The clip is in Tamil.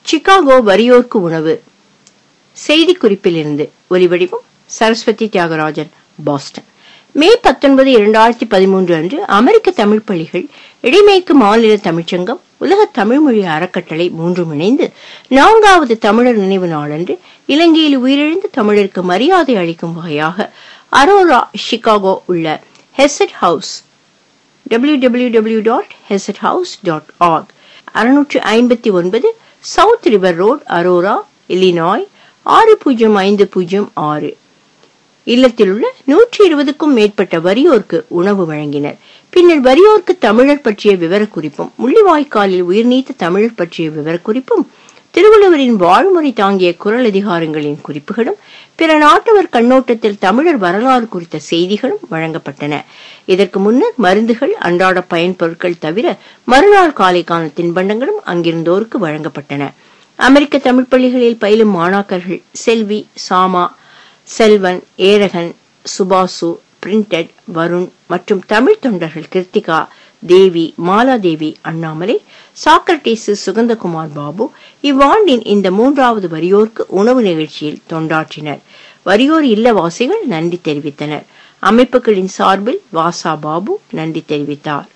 சிகாகோ வறியோர்க்கு உணவு செய்திக்குறிப்பில் இருந்து ஒலிவடிவம் சரஸ்வதி தியாகராஜன் பாஸ்டன் மே பத்தொன்பது இரண்டாயிரத்தி பதிமூன்று அன்று அமெரிக்க தமிழ் பள்ளிகள் இடைமேற்கு மாநில தமிழ்ச்சங்கம் உலக தமிழ்மொழி அறக்கட்டளை மூன்றும் இணைந்து நான்காவது தமிழர் நினைவு நாளன்று இலங்கையில் உயிரிழந்த தமிழருக்கு மரியாதை அளிக்கும் வகையாக அரோரா சிகாகோ உள்ள ஹெசட் ஹவுஸ் www.hesethouse.org அறுநூற்று ஐம்பத்தி ஒன்பது south river road Aurora Illinois ஆறு பூஜ்ஜியம் ஐந்து பூஜ்ஜியம் ஆறு இல்லத்தில் உள்ள நூற்றி இருபதுக்கும் மேற்பட்ட வறியோர்க்கு உணவு வழங்கினர் பின்னர் வறியோர்க்கு தமிழர் பற்றிய விவரக்குறிப்பும் முள்ளிவாய்க்காலில் உயிர்நீத்த தமிழர் பற்றிய விவரக்குறிப்பும் திருவள்ளுவரின் வாழ்முறை தாங்கிய குரல் அதிகாரங்களின் குறிப்புகளும் பிற நாட்டவர் கண்ணோட்டத்தில் தமிழர் வரலாறு குறித்த செய்திகளும் வழங்கப்பட்டன இதற்கு முன்னர் மருந்துகள் அன்றாட பயன்பொருட்கள் தவிர மறுநாள் காலைக்கான தின்பண்டங்களும் அங்கிருந்தோருக்கு வழங்கப்பட்டன அமெரிக்க தமிழ் பள்ளிகளில் பயிலும் மாணாக்கர்கள் செல்வி சாமா செல்வன் ஏரகன் சுபாசு பிரிண்டட் வருண் மற்றும் தமிழ் தொண்டர்கள் கிருத்திகா தேவி மாலாதேவி அண்ணாமலை சாக்ரட்டிசு சுகந்தகுமார் பாபு இவ்வாண்டின் இந்த மூன்றாவது வரியோர்க்கு உணவு நிகழ்ச்சியில் தொண்டாற்றினர் வரியோர் இல்லவாசிகள் நன்றி தெரிவித்தனர் அமைப்புகளின் சார்பில் வாசா பாபு நன்றி தெரிவித்தார்